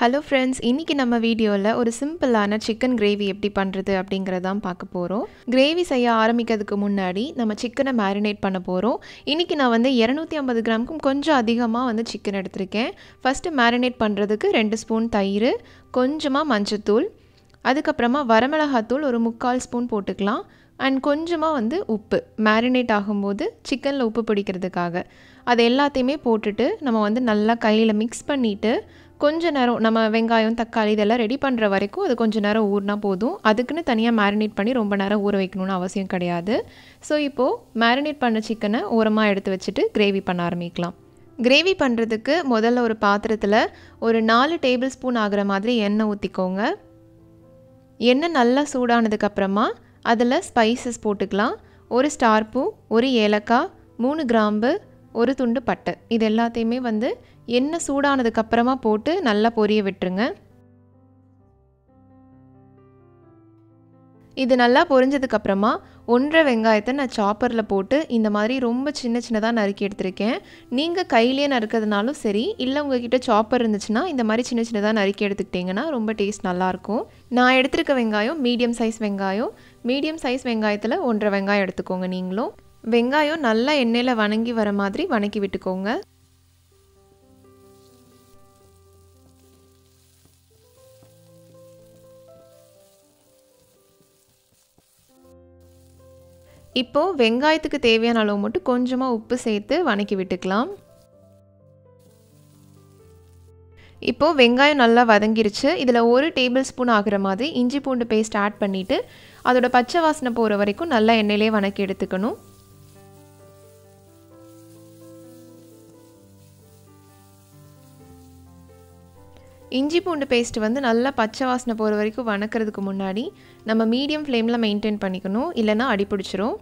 hello friends இன்றைக்கி நம்ம வீடியோவில் ஒரு சிம்பிளான சிக்கன் கிரேவி எப்படி பண்ணுறது அப்படிங்கிறதான் பார்க்க போகிறோம் கிரேவி செய்ய ஆரம்பிக்கிறதுக்கு முன்னாடி நம்ம சிக்கனை மேரினேட் பண்ண போகிறோம் இன்றைக்கி நான் வந்து இரநூத்தி ஐம்பது கிராமுக்கும் கொஞ்சம் அதிகமாக வந்து சிக்கன் எடுத்திருக்கேன் ஃபஸ்ட்டு மேரினேட் பண்ணுறதுக்கு ரெண்டு ஸ்பூன் தயிர் கொஞ்சமாக மஞ்சத்தூள் அதுக்கப்புறமா வரமிளகாத்தூள் ஒரு முக்கால் ஸ்பூன் போட்டுக்கலாம் அண்ட் கொஞ்சமாக வந்து உப்பு மேரினேட் ஆகும்போது சிக்கனில் உப்பு பிடிக்கிறதுக்காக அது எல்லாத்தையுமே போட்டுட்டு நம்ம வந்து நல்லா கையில் மிக்ஸ் பண்ணிவிட்டு கொஞ்ச நேரம் நம்ம வெங்காயம் தக்காளி இதெல்லாம் ரெடி பண்ணுற வரைக்கும் அது கொஞ்சம் நேரம் ஊறினா போதும் அதுக்குன்னு தனியாக மேரினேட் பண்ணி ரொம்ப நேரம் ஊற வைக்கணும்னு அவசியம் கிடையாது ஸோ இப்போது மேரினேட் பண்ண சிக்கனை ஓரமாக எடுத்து வச்சுட்டு கிரேவி பண்ண ஆரம்பிக்கலாம் கிரேவி பண்ணுறதுக்கு முதல்ல ஒரு பாத்திரத்தில் ஒரு நாலு டேபிள் ஸ்பூன் ஆகிற மாதிரி எண்ணெய் ஊற்றிக்கோங்க எண்ணெய் நல்லா சூடானதுக்கப்புறமா அதில் ஸ்பைசஸ் போட்டுக்கலாம் ஒரு ஸ்டார் பூ ஒரு ஏலக்காய் மூணு கிராம்பு ஒரு துண்டு பட்டை இது எல்லாத்தையுமே வந்து எண்ணெய் சூடானதுக்கப்புறமா போட்டு நல்லா பொரிய விட்டுருங்க இது நல்லா பொரிஞ்சதுக்கப்புறமா ஒன்றரை வெங்காயத்தை நான் சாப்பரில் போட்டு இந்த மாதிரி ரொம்ப சின்ன சின்னதாக நறுக்கி எடுத்திருக்கேன் நீங்கள் கையிலே நறுக்கிறதுனாலும் சரி இல்லை உங்ககிட்ட சாப்பர் இருந்துச்சுன்னா இந்த மாதிரி சின்ன சின்னதாக நறுக்கி எடுத்துக்கிட்டிங்கன்னா ரொம்ப டேஸ்ட் நல்லாயிருக்கும் நான் எடுத்திருக்க வெங்காயம் மீடியம் சைஸ் வெங்காயம் மீடியம் சைஸ் வெங்காயத்தில் ஒன்றரை வெங்காயம் எடுத்துக்கோங்க நீங்களும் வெங்காயம் நல்லா எண்ணெயில் வணங்கி வர மாதிரி வணக்கி விட்டுக்கோங்க இப்போது வெங்காயத்துக்கு தேவையான அளவு மட்டும் கொஞ்சமாக உப்பு சேர்த்து வணக்கி விட்டுக்கலாம் இப்போது வெங்காயம் நல்லா வதங்கிருச்சு இதில் ஒரு டேபிள் ஸ்பூன் ஆகிற மாதிரி இஞ்சி பூண்டு பேஸ்ட் ஆட் பண்ணிவிட்டு அதோட பச்சை வாசனை போகிற வரைக்கும் நல்லா எண்ணெயிலே வணக்கி எடுத்துக்கணும் இஞ்சி பூண்டு பேஸ்ட் வந்து நல்லா பச்சை வாசனை போகிற வரைக்கும் வணக்கிறதுக்கு முன்னாடி நம்ம மீடியம் ஃப்ளேமில் மெயின்டைன் பண்ணிக்கணும் இல்லைன்னா அடிப்பிடிச்சிரும்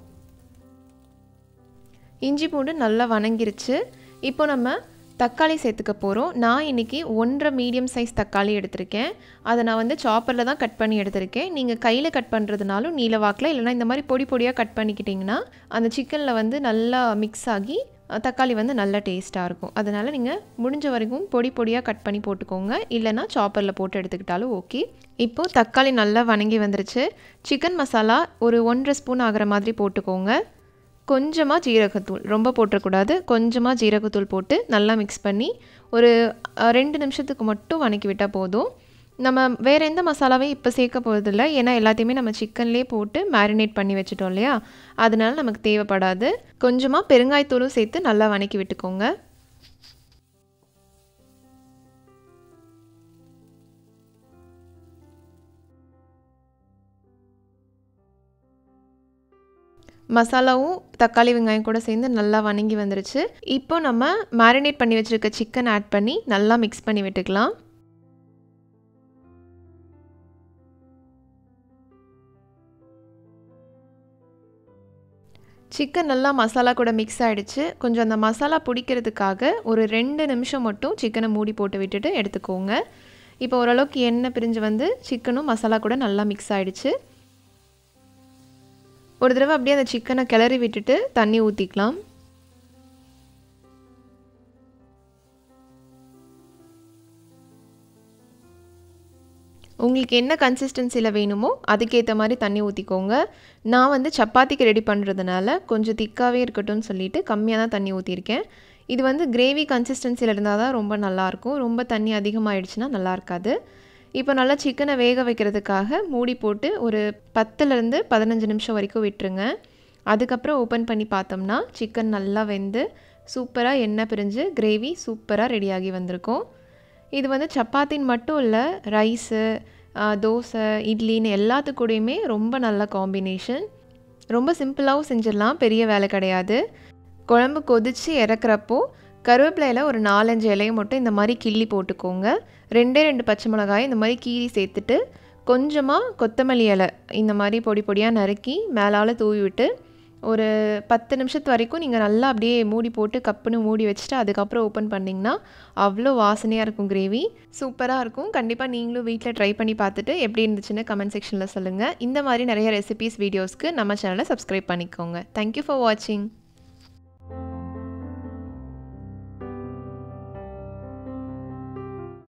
இஞ்சி பூண்டு நல்லா வணங்கிருச்சு இப்போ நம்ம தக்காளி சேர்த்துக்க போகிறோம் நான் இன்றைக்கி ஒன்றரை மீடியம் சைஸ் தக்காளி எடுத்திருக்கேன் அதை நான் வந்து சாப்பரில் தான் கட் பண்ணி எடுத்திருக்கேன் நீங்கள் கையில் கட் பண்ணுறதுனாலும் நீல வாக்கில் இல்லைனா இந்த மாதிரி பொடி பொடியாக கட் பண்ணிக்கிட்டிங்கன்னா அந்த சிக்கனில் வந்து நல்லா மிக்ஸ் ஆகி தக்காளி வந்து நல்ல டேஸ்ட்டாக இருக்கும் அதனால் நீங்கள் முடிஞ்ச வரைக்கும் பொடி பொடியாக கட் பண்ணி போட்டுக்கோங்க இல்லைனா சாப்பரில் போட்டு எடுத்துக்கிட்டாலும் ஓகே இப்போது தக்காளி நல்லா வணங்கி வந்துருச்சு சிக்கன் மசாலா ஒரு ஒன்றரை ஸ்பூன் ஆகிற மாதிரி போட்டுக்கோங்க கொஞ்சமாக ஜீரகத்தூள் ரொம்ப போட்டுறக்கூடாது கொஞ்சமாக ஜீரகத்தூள் போட்டு நல்லா மிக்ஸ் பண்ணி ஒரு ரெண்டு நிமிஷத்துக்கு மட்டும் வணக்கி விட்டால் போதும் நம்ம வேறு எந்த மசாலாவையும் இப்போ சேர்க்க போகிறதில்ல ஏன்னா எல்லாத்தையுமே நம்ம சிக்கன்லேயே போட்டு மேரினேட் பண்ணி வச்சுட்டோம் இல்லையா அதனால நமக்கு தேவைப்படாது கொஞ்சமாக பெருங்காயத்தூளும் சேர்த்து நல்லா வணக்கி விட்டுக்கோங்க மசாலாவும் தக்காளி வெங்காயம் கூட சேர்ந்து நல்லா வணங்கி வந்துருச்சு இப்போ நம்ம மேரினேட் பண்ணி வச்சுருக்க சிக்கன் ஆட் பண்ணி நல்லா மிக்ஸ் பண்ணி விட்டுக்கலாம் சிக்கன் நல்லா மசாலா கூட மிக்ஸ் ஆகிடுச்சு கொஞ்சம் அந்த மசாலா பிடிக்கிறதுக்காக ஒரு ரெண்டு நிமிஷம் மட்டும் சிக்கனை மூடி போட்டு விட்டுட்டு எடுத்துக்கோங்க இப்போ ஓரளவுக்கு எண்ணெய் பிரிஞ்சு வந்து சிக்கனும் மசாலா கூட நல்லா மிக்ஸ் ஆகிடுச்சு ஒரு தடவை அப்படியே அந்த சிக்கனை கிளறி விட்டுட்டு தண்ணி ஊற்றிக்கலாம் உங்களுக்கு என்ன கன்சிஸ்டன்சியில் வேணுமோ அதுக்கேற்ற மாதிரி தண்ணி ஊற்றிக்கோங்க நான் வந்து சப்பாத்திக்கு ரெடி பண்ணுறதுனால கொஞ்சம் திக்காகவே இருக்கட்டும்னு சொல்லிட்டு கம்மியாக தான் தண்ணி ஊற்றிருக்கேன் இது வந்து கிரேவி கன்சிஸ்டன்சியில் இருந்தால் தான் ரொம்ப நல்லாயிருக்கும் ரொம்ப தண்ணி அதிகமாகிடுச்சுன்னா நல்லா இருக்காது இப்போ நல்லா சிக்கனை வேக வைக்கிறதுக்காக மூடி போட்டு ஒரு பத்துலேருந்து பதினஞ்சு நிமிஷம் வரைக்கும் விட்டுருங்க அதுக்கப்புறம் ஓப்பன் பண்ணி பார்த்தோம்னா சிக்கன் நல்லா வெந்து சூப்பராக எண்ணெய் பிரிஞ்சு கிரேவி சூப்பராக ரெடியாகி வந்திருக்கும் இது வந்து சப்பாத்தின்னு மட்டும் இல்லை ரைஸு தோசை இட்லின்னு எல்லாத்துக்கூடையுமே ரொம்ப நல்ல காம்பினேஷன் ரொம்ப சிம்பிளாகவும் செஞ்சிடலாம் பெரிய வேலை கிடையாது குழம்பு கொதித்து இறக்குறப்போ கருவேப்பிலையில் ஒரு நாலஞ்சு இலையை மட்டும் இந்த மாதிரி கிள்ளி போட்டுக்கோங்க ரெண்டே ரெண்டு பச்சை மிளகாய் இந்த மாதிரி கீரி சேர்த்துட்டு கொஞ்சமாக கொத்தமல்லி இலை இந்த மாதிரி பொடி பொடியாக நறுக்கி மேலால் தூவி விட்டு ஒரு பத்து நிமிஷத்து வரைக்கும் நீங்கள் நல்லா அப்படியே மூடி போட்டு கப்புன்னு மூடி வச்சுட்டு அதுக்கப்புறம் ஓப்பன் பண்ணிங்கன்னா அவ்வளோ வாசனையாக இருக்கும் கிரேவி சூப்பராக இருக்கும் கண்டிப்பாக நீங்களும் வீட்டில் ட்ரை பண்ணி பார்த்துட்டு எப்படி இருந்துச்சுன்னு கமெண்ட் செக்ஷனில் சொல்லுங்கள் இந்த மாதிரி நிறைய ரெசிபீஸ் வீடியோஸ்க்கு நம்ம சேனலை சப்ஸ்கிரைப் பண்ணிக்கோங்க தேங்க்யூ ஃபார் வாட்சிங்